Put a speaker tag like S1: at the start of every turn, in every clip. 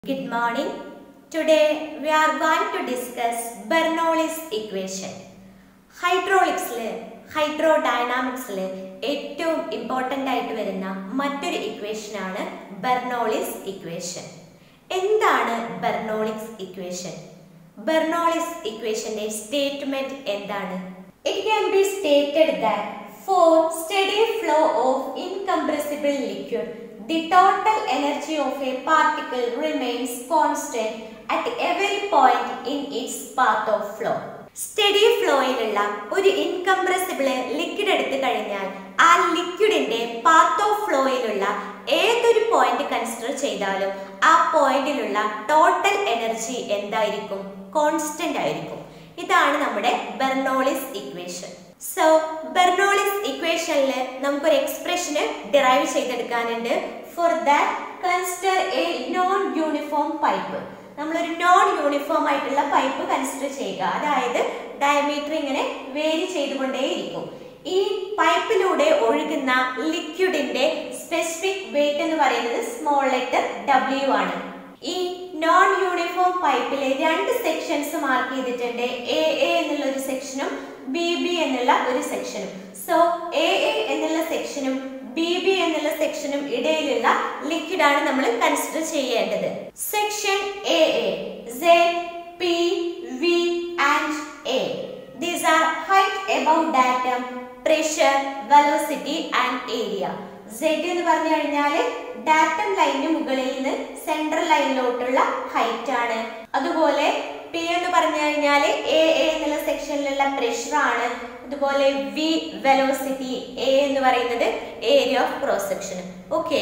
S1: Good morning. Today we are going to discuss Bernoulli's equation. ഹൈഡ്രോളിക്സിൽ ഹൈഡ്രോഡൈനാമിക്സിൽ ഏറ്റവും important ആയിട്ട് വരുന്ന മറ്റൊരു ഇക്വേഷനാണ് ബെർണോളിസ് ഇക്വേഷൻ എന്താണ് ബെർണോളിക്സ് ഇക്വേഷൻ ബെർണോളിസ് ഇക്വേഷന്റെ സ്റ്റേറ്റ്മെന്റ് എന്താണ് it can be stated that for steady flow of incompressible liquid the total energy of a particle remains constant at every point in its path of flow. Steady ഫ്ലോയിലുള്ള ഒരു incompressible liquid എടുത്തു കഴിഞ്ഞാൽ ആ ലിക്വിഡിന്റെ path of ഫ്ലോയിലുള്ള ഏതൊരു point consider ചെയ്താലും ആ പോയിന്റിലുള്ള total energy എന്തായിരിക്കും കോൺസ്റ്റന്റ് ആയിരിക്കും ഇതാണ് നമ്മുടെ ബെർണോളിസ് ഇക്വേഷൻ സോ ബെർണോളിസ് ഇക്വേഷനിൽ നമുക്കൊരു എക്സ്പ്രഷന് ഡിറൈവ് ചെയ്തെടുക്കാനുണ്ട് for that consider a non uniform pipe നമ്മളൊരു നോൺ യൂണിഫോം ആയിട്ടുള്ള പൈപ്പ് കൺസിഡർ ചെയ്യുക അതായത് ഡയമീറ്റർ ഇങ്ങനെ വേരി ചെയ്തുകൊണ്ടേയിരിക്കും ഈ പൈപ്പിലൂടെ ഒഴുകുന്ന ലിക്വിഡിന്റെ സ്പെസിഫിക് വെയിറ്റ് എന്ന് പറയുന്നത് സ്മോൾ ലെറ്റർ ഡബ്ല്യു ആണ് ഈ നോൺ യൂണിഫോം പൈപ്പിലെ രണ്ട് സെക്ഷൻസ് മാർക്ക് ചെയ്തിട്ടുണ്ട് എ എ എന്നുള്ള ഒരു സെക്ഷനും ബി ബി എന്നുള്ള ഒരു സെക്ഷനും സോ എ എ എന്നുള്ള സെക്ഷനും ബി ബി എന്നുള്ള സെക്ഷനും ഇടയിലുള്ള ലിക്വിഡ് ആണ് നമ്മൾ കൺസിഡർ ചെയ്യേണ്ടത് section A A Z P V and A these are height about datum pressure velocity and area Z എന്ന് പറഞ്ഞു കഴിഞ്ഞാൽ ഡാറ്റം ലൈനിന് മുകളിൽ നിന്ന് സെൻട്രൽ ലൈനിലോട്ടുള്ള ഹൈറ്റ് ആണ് അതുപോലെ പി എന്ന് പറഞ്ഞു കഴിഞ്ഞാൽ എ എ എന്നുള്ള സെക്ഷനിലുള്ള പ്രഷർ ആണ് അതുപോലെ വി വെലോസിറ്റി എ എന്ന് പറയുന്നത് area of cross section okay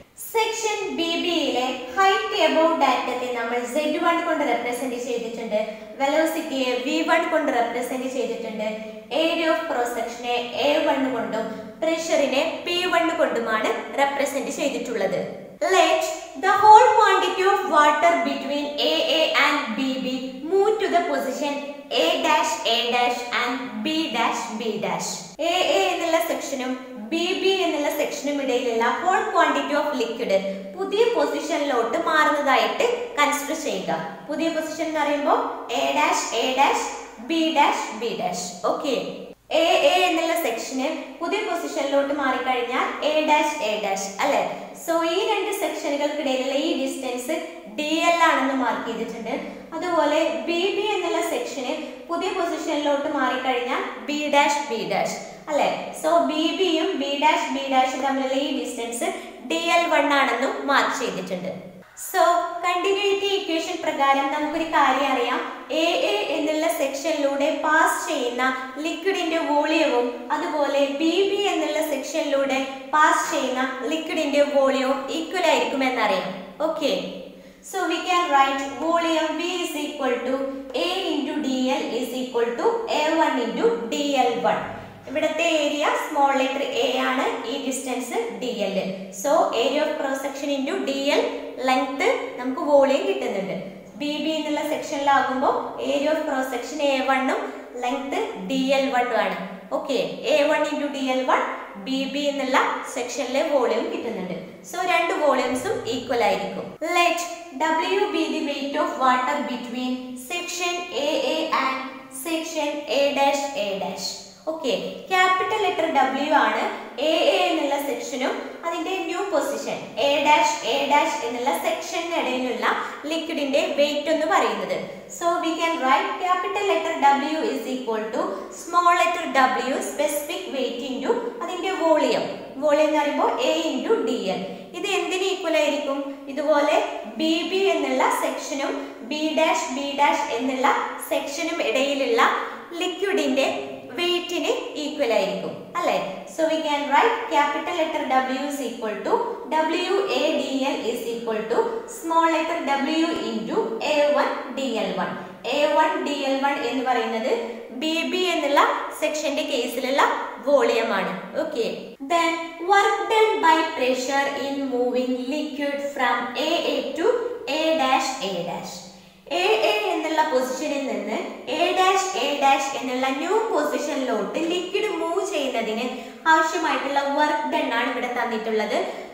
S1: section B ബിയിലെ ഹൈറ്റ് എബൌട്ട് ഡാറ്റത്തെ നമ്മൾ സെഡ് വൺ കൊണ്ട് റെപ്രസെന്റ് ചെയ്തിട്ടുണ്ട് വെലോസിറ്റിയെ വി വൺ കൊണ്ട് റെപ്രസെന്റ് ചെയ്തിട്ടുണ്ട് ഏരിയ ഓഫ് ക്രോസ് സെക്ഷനെ എ വൺ കൊണ്ടും പ്രഷറിനെ പി വൺ കൊണ്ടുമാണ് റെപ്രസെന്റ് ചെയ്തിട്ടുള്ളത് let the whole quantity of water between A A and B B move to the position A dash A dash and B dash B dash A A എന്നുള്ള സെക്ഷനും B B എന്നുള്ള സെക്ഷനും ഇടയിലുള്ള whole quantity of liquid പുതിയ പൊസിഷനിലോട്ട് മാറുന്നതായിട്ട് consider ചെയ്യുക പുതിയ position എന്ന് പറയുമ്പോൾ A dash A dash B dash B dash okay A A എന്നുള്ള സെക്ഷന് പുതിയ പൊസിഷനിലോട്ട് മാറിക്കഴിഞ്ഞാൽ എ ഡാഷ് എ ഡാഷ് അല്ലെ സോ ഈ രണ്ട് സെക്ഷനുകൾക്കിടയിലുള്ള ഈ ഡിസ്റ്റൻസ് ഡി എൽ ആണെന്ന് മാർക്ക് ചെയ്തിട്ടുണ്ട് അതുപോലെ ബി ബി എന്നുള്ള സെക്ഷന് പുതിയ പൊസിഷനിലോട്ട് മാറിക്കഴിഞ്ഞാൽ ബി ഡാഷ് ബി ഡാഷ് അല്ലെ സോ ബി ബിയും ബി ഡാഷ് ബി ഡാഷും തമ്മിലുള്ള ഈ ഡിസ്റ്റൻസ് ഡി എൽ വൺ ആണെന്നും മാർക്ക് ചെയ്തിട്ടുണ്ട് സോ കണ്ടിന്യൂറ്റി ഇക്വേഷൻ പ്രകാരം നമുക്കൊരു കാര്യം അറിയാം എ എ എന്നുള്ള സെക്ഷനിലൂടെ പാസ് ചെയ്യുന്ന ലിക്വിഡിന്റെ വോളിയവും അതുപോലെ ബി ബി എന്നുള്ള സെക്ഷനിലൂടെ പാസ് ചെയ്യുന്ന ലിക്വിഡിന്റെ വോളിയവും ഈക്വൽ ആയിരിക്കും എന്നറിയാം okay So we can write volume V is equal to A into dl is equal to A1 into dl1. ഇവിടുത്തെ ഏരിയ സ്മോൾ ലെറ്റർ എ ആണ് ഈ distance D L so area of cross section into D L length നമുക്ക് volume കിട്ടുന്നുണ്ട് B B എന്നുള്ള സെക്ഷനിലാകുമ്പോൾ area of cross section A വണ്ണും length D L വണ്ണും ആണ് okay A one into D L one B B എന്നുള്ള സെക്ഷനിലെ volume കിട്ടുന്നുണ്ട് സോ രണ്ട് വോളിയംസും ഈക്വൽ ആയിരിക്കും let W be the weight of water between section A A and section A dash A dash okay capital letter W ആണ് A A എന്നുള്ള സെക്ഷനും അതിന്റെ new position A dash A dash എന്നുള്ള സെക്ഷനിടയിലുള്ള ലിക്വിഡിന്റെ വെയിറ്റ് എന്ന് പറയുന്നത് so we can write capital letter W is equal to small letter W specific weight into അതിന്റെ വോളിയം വോളിയം എന്ന് പറയുമ്പോൾ എ ഇൻറ്റു ഡി എൽ ഇത് എന്തിന് ഈക്വൽ ആയിരിക്കും ഇതുപോലെ ബി ബി എന്നുള്ള സെക്ഷനും ബി ഡാഷ് ബി ഡാഷ് എന്നുള്ള സെക്ഷനും ഇടയിലുള്ള ലിക്വിഡിന്റെ വെയിറ്റിന് ഈക്വൽ ആയിരിക്കും അല്ലെ so we can write capital letter W is equal to W A D L is equal to small letter W into A one D L one A one D L one എന്ന് പറയുന്നത് B B എന്നുള്ള സെക്ഷന്റെ കേസിലുള്ള volume ആണ് okay then work done by pressure in moving liquid from A A to A dash A dash A A എന്നുള്ള പൊസിഷനിൽ നിന്ന് A dash A dash എന്നുള്ള ന്യൂ പൊസിഷനിലോട്ട് ലിക്വിഡ് മൂവ് ചെയ്യുന്നതിന് ആവശ്യമായിട്ടുള്ള വർക്ക് ഡൺ ആണ് ഇവിടെ തന്നിട്ടുള്ളത്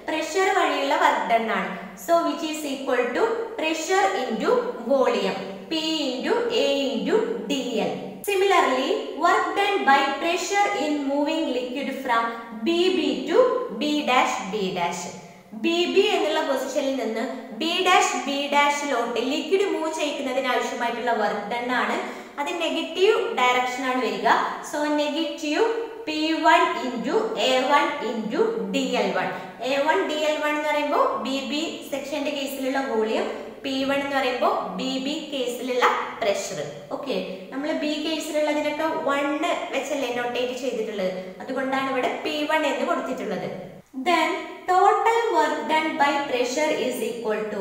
S1: പ്രഷർ വഴിയുള്ള വർക്ക് ഡൺ ആണ് so which is equal to pressure into volume P into A into D L similarly work done by pressure in moving liquid from B B to B dash B dash B B എന്നുള്ള പൊസിഷനിൽ നിന്ന് B dash B ഡാഷിലോട്ട് liquid move ചെയ്യിക്കുന്നതിന് ആവശ്യമായിട്ടുള്ള work done ആണ് അത് negative direction ആണ് വരിക so negative P one into A one into D L one A one D L one എന്ന് പറയുമ്പോൾ ബി ബി സെക്ഷന്റെ കേസിലുള്ള വോളിയം പി വൺ എന്ന് പറയുമ്പോൾ ബി ബി കേസിലുള്ള പ്രഷർ ഓക്കെ നമ്മൾ ബി കേസിലുള്ളതിനൊക്കെ വണ്ണ് വെച്ചല്ലേ നോട്ടേറ്റ് ചെയ്തിട്ടുള്ളത് അതുകൊണ്ടാണ് ഇവിടെ പി വൺ എന്ന് കൊടുത്തിട്ടുള്ളത് then total work done by pressure is equal to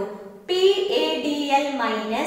S1: PADL minus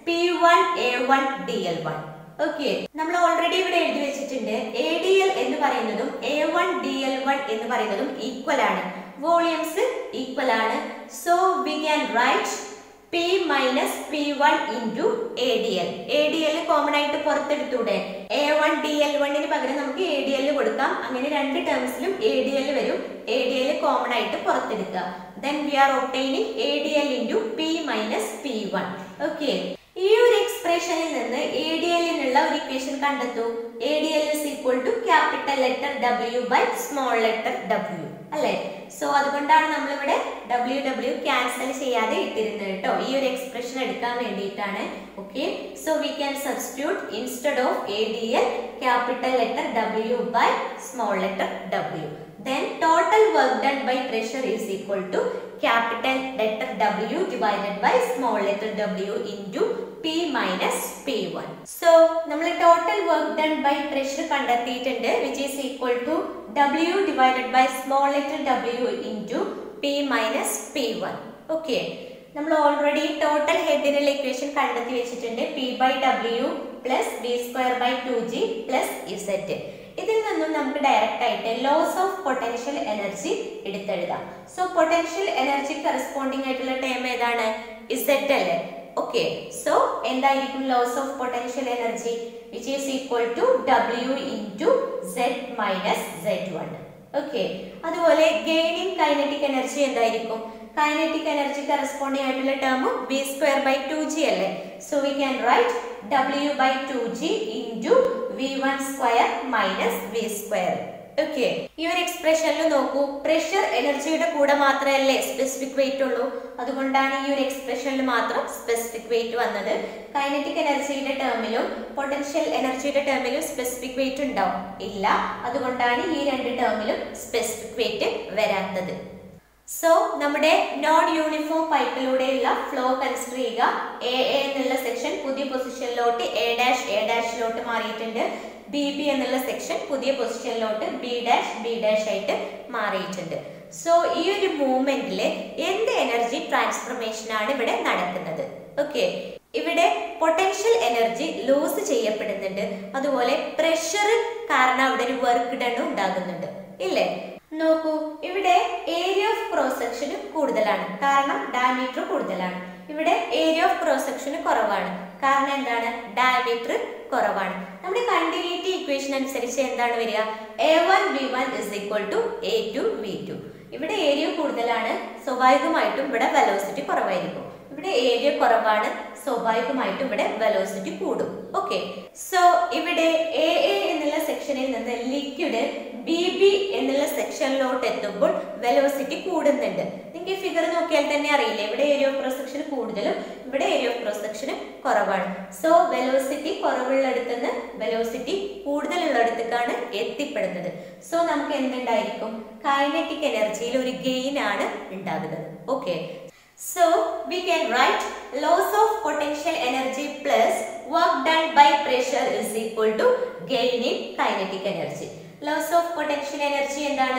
S1: P1A1 DL1 okay നമ്മൾ ഓൾറെഡി ഇവിടെ എഴുതി വെച്ചിട്ടുണ്ട് എ ഡി എൽ എന്ന് പറയുന്നതും A one D L one എന്ന് പറയുന്നതും ഈക്വൽ ആണ് വോളിയംസ് ഈക്വൽ ആണ് so we can write P minus P one into A D L A D L common ആയിട്ട് പുറത്തെടുത്തൂടെ എ വൺ ഡി എൽ വണ്ണിന് പകരം നമുക്ക് എ ഡി എൽ കൊടുക്കാം അങ്ങനെ രണ്ട് ടേംസിലും എ ഡി എൽ വരും എ ഡി എൽ കോമൺ ആയിട്ട് പുറത്തെടുക്കുക then we are obtaining A D L into P minus P one okay ഈ ഒരു എക്സ്പ്രഷനിൽ നിന്ന് എ ഡി എല്ലിനുള്ള ഒരു ഇക്വേഷൻ കണ്ടെത്തൂ A D L is equal to capital letter W by small letter W അല്ലേ so അതുകൊണ്ടാണ് നമ്മളിവിടെ ഡബ്ല്യു ഡബ്ല്യു ക്യാൻസൽ ചെയ്യാതെ ഇട്ടിരുന്നത് കേട്ടോ ഈ ഒരു എക്സ്പ്രഷൻ എടുക്കാൻ വേണ്ടിയിട്ടാണ് okay so we can substitute instead of A D L capital letter W by small letter W then total work done by pressure is equal to capital letter W divided by small letter w into P minus P1. So, നമ്മൾ total work done by pressure കണ്ടെത്തിയിട്ടുണ്ട് which is equal to W divided by small letter w into P minus P1. Okay. നമ്മൾ already total ഹെഡിനുള്ള equation കണ്ടെത്തി വെച്ചിട്ടുണ്ട് P by W plus B square by two G plus Z ഇതിൽ നിന്നും നമുക്ക് direct ആയിട്ട് loss of potential energy എടുത്തെഴുതാം so potential energy corresponding ആയിട്ടുള്ള ടേം ഏതാണ് ഇസെറ്റ് അല്ലേ ഓക്കെ സോ എന്തായിരിക്കും loss of potential energy which is equal to W into Z minus Z one okay അതുപോലെ ഗെയിനിങ് കൈനറ്റിക് എനർജി എന്തായിരിക്കും kinetic energy corresponding ആയിട്ടുള്ള term B square by two G അല്ലേ so we can write W by two G into V one square minus V square okay ഈ ഒരു എക്സ്പ്രഷനിൽ നോക്കൂ pressure എനർജിയുടെ കൂടെ മാത്രമല്ലേ സ്പെസിഫിക് വെയിറ്റ് ഉള്ളൂ അതുകൊണ്ടാണ് ഈ ഒരു എക്സ്പ്രഷനിൽ മാത്രം സ്പെസിഫിക് വെയിറ്റ് വന്നത് കൈനറ്റിക് എനർജിയുടെ ടേമിലും പൊട്ടൻഷ്യൽ എനർജിയുടെ ടേമിലും സ്പെസിഫിക് വെയിറ്റ് ഉണ്ടാവും ഇല്ല അതുകൊണ്ടാണ് ഈ രണ്ട് ടേമിലും സ്പെസിഫിക് വെയിറ്റ് വരാത്തത് സോ നമ്മുടെ നോൺ യൂണിഫോം പൈപ്പിലൂടെയുള്ള ഫ്ലോ കൺസിഡർ ചെയ്യുക എ എ എന്നുള്ള സെക്ഷൻ പുതിയ പൊസിഷനിലോട്ട് എ ഡാഷ് എ ഡാഷിലോട്ട് മാറിയിട്ടുണ്ട് ബി ബി എന്നുള്ള സെക്ഷൻ പുതിയ പൊസിഷനിലോട്ട് ബി ഡാഷ് ബി ഡാഷ് ആയിട്ട് മാറിയിട്ടുണ്ട് സോ ഈ ഒരു മൂവ്മെന്റിൽ എന്ത് എനർജി ട്രാൻസ്ഫർമേഷൻ ആണ് ഇവിടെ നടക്കുന്നത് ഓക്കെ ഇവിടെ പൊട്ടൻഷ്യൽ എനർജി ലൂസ് ചെയ്യപ്പെടുന്നുണ്ട് അതുപോലെ പ്രഷർ കാരണം അവിടെ ഒരു വർക്ക് ഡൺ ഉണ്ടാകുന്നുണ്ട് ഇല്ലേ നോക്കൂ ഇവിടെ ഏരിയ ഓഫ് ക്രോസ് സെക്ഷൻ കൂടുതലാണ് കാരണം ഡയമീറ്റർ കൂടുതലാണ് ഇവിടെ ഏരിയ ഓഫ് ക്രോസ് സെക്ഷൻ കുറവാണ് കാരണം എന്താണ് ഡയമീറ്റർ കുറവാണ് നമ്മുടെ കണ്ടിന്യൂറ്റി ഇക്വേഷൻ അനുസരിച്ച് എന്താണ് വരിക A one B one is equal to A two V two ഇവിടെ ഏരിയ കൂടുതലാണ് സ്വാഭാവികമായിട്ടും ഇവിടെ വെലോസിറ്റി കുറവായിരിക്കും ഇവിടെ ഏരിയ കുറവാണ് സ്വാഭാവികമായിട്ടും ഇവിടെ വെലോസിറ്റി കൂടും ഓക്കെ സോ ഇവിടെ എ എ എന്നുള്ള സെക്ഷനിൽ നിന്ന് ലിക്വിഡ് ബി ബി എന്നുള്ള സെക്ഷനിലോട്ട് എത്തുമ്പോൾ വെലോസിറ്റി കൂടുന്നുണ്ട് നിങ്ങൾക്ക് ഫിഗർ നോക്കിയാൽ തന്നെ അറിയില്ല ഇവിടെ ഏരിയ ഓഫ് ക്രോസ് സെക്ഷൻ കൂടുതലും ഇവിടെ ഏരിയ ഓഫ് ക്രോസ് സെക്ഷൻ കുറവാണ് സോ വെലോസിറ്റി കുറവുള്ളിടത്ത് നിന്ന് വെലോസിറ്റി കൂടുതലുള്ളിടത്തേക്കാണ് എത്തിപ്പെടുന്നത് സോ നമുക്ക് എന്തുണ്ടായിരിക്കും കൈനറ്റിക് എനർജിയിൽ ഒരു ഗെയിൻ ആണ് ഉണ്ടാകുന്നത് okay So we can write loss of potential energy plus work done by pressure is equal to gain in kinetic energy. Loss of potential energy എന്താണ്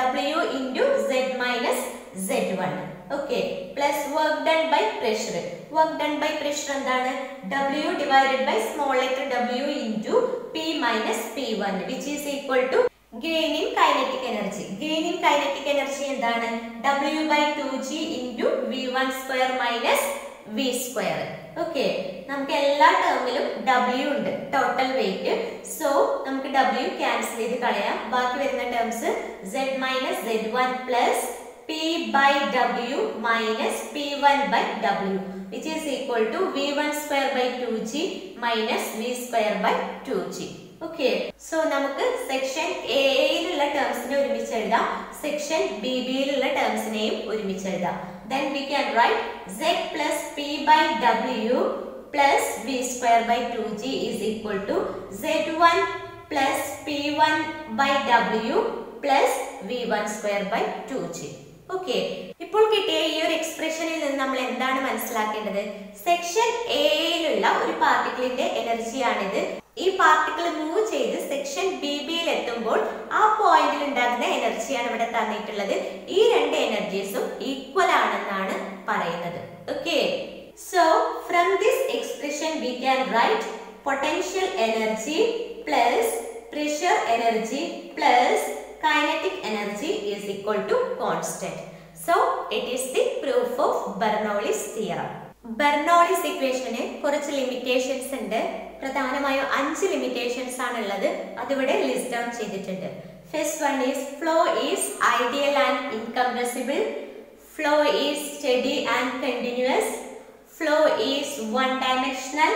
S1: W into Z minus Z1. Okay. Plus work done by pressure. Work done by pressure എന്താണ് W divided by small letter w into P minus P1 which is equal to gain in kinetic energy gain in kinetic energy എന്താണ് W by two G into V one square minus V square okay നമുക്ക് എല്ലാ ടേമിലും W ഉണ്ട് total weight so നമുക്ക് W cancel ചെയ്ത് കളയാം ബാക്കി വരുന്ന terms Z minus Z one plus P by W minus P one by W which is equal to V one square by two G minus V square by two G okay so നമുക്ക് section എയിലുള്ള ടേംസിനെ ഒരുമിച്ച് എഴുതാം section B ബിയിലുള്ള ടേംസിനെയും ഒരുമിച്ച് എഴുതാം then we can write z plus P by W plus V square by two G is equal to Z one plus P one by W plus V one square by two G okay ഇപ്പോൾ കിട്ടിയ ഈ ഒരു എക്സ്പ്രഷനിൽ നിന്ന് നമ്മൾ എന്താണ് മനസ്സിലാക്കേണ്ടത് section എയിലുള്ള ഒരു പാർട്ടിക്കിളിന്റെ എനർജിയാണിത് ഈ പാർട്ടിക്കിൾ മൂവ് ചെയ്ത് സെക്ഷൻ ബി ബിയിൽ എത്തുമ്പോൾ ആ പോയിന്റിൽ ഉണ്ടാകുന്ന എനർജിയാണ് ഇവിടെ തന്നിട്ടുള്ളത് ഈ രണ്ട് എനർജീസും ഈക്വൽ ആണെന്നാണ് പറയുന്നത് okay so from this expression we can write potential energy plus pressure energy plus kinetic energy is equal to constant. So it is the proof of Bernoulli's theorem. Bernoulli's ഇക്വേഷന് കുറച്ച് ലിമിറ്റേഷൻസ് ഉണ്ട് പ്രധാനമായും അഞ്ച് limitations ആണ് ഉള്ളത് അതിവിടെ list down ചെയ്തിട്ടുണ്ട് first one is flow is ideal and incompressible flow is steady and continuous flow is one dimensional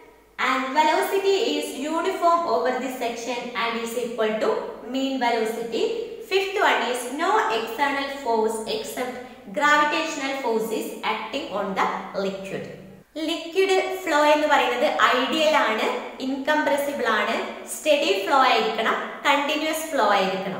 S1: and velocity is uniform over the section and is equal to mean velocity. Fifth one is no external force except gravitational force is acting on the liquid. Liquid flow എന്ന് പറയുന്നത് ideal ആണ് incompressible ആണ് steady flow ആയിരിക്കണം continuous flow ആയിരിക്കണം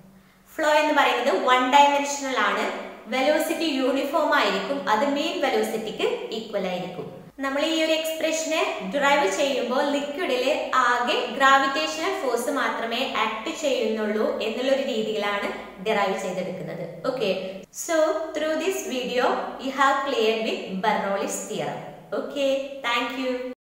S1: flow എന്ന് പറയുന്നത് one dimensional ആണ് velocity uniform ആയിരിക്കും അത് മെയിൻ വെലോസിറ്റിക്ക് ഈക്വൽ ആയിരിക്കും നമ്മൾ ഈ ഒരു എക്സ്പ്രഷനെ ഡ്രൈവ് ചെയ്യുമ്പോൾ ലിക്വിഡിൽ ആകെ ഗ്രാവിറ്റേഷണൽ ഫോഴ്സ് മാത്രമേ ആക്ട് ചെയ്യുന്നുള്ളൂ എന്നുള്ള ഒരു രീതിയിലാണ് ഡിറൈവ് ചെയ്തെടുക്കുന്നത് okay so through this video you have clear with Bernoulli's theorem okay thank U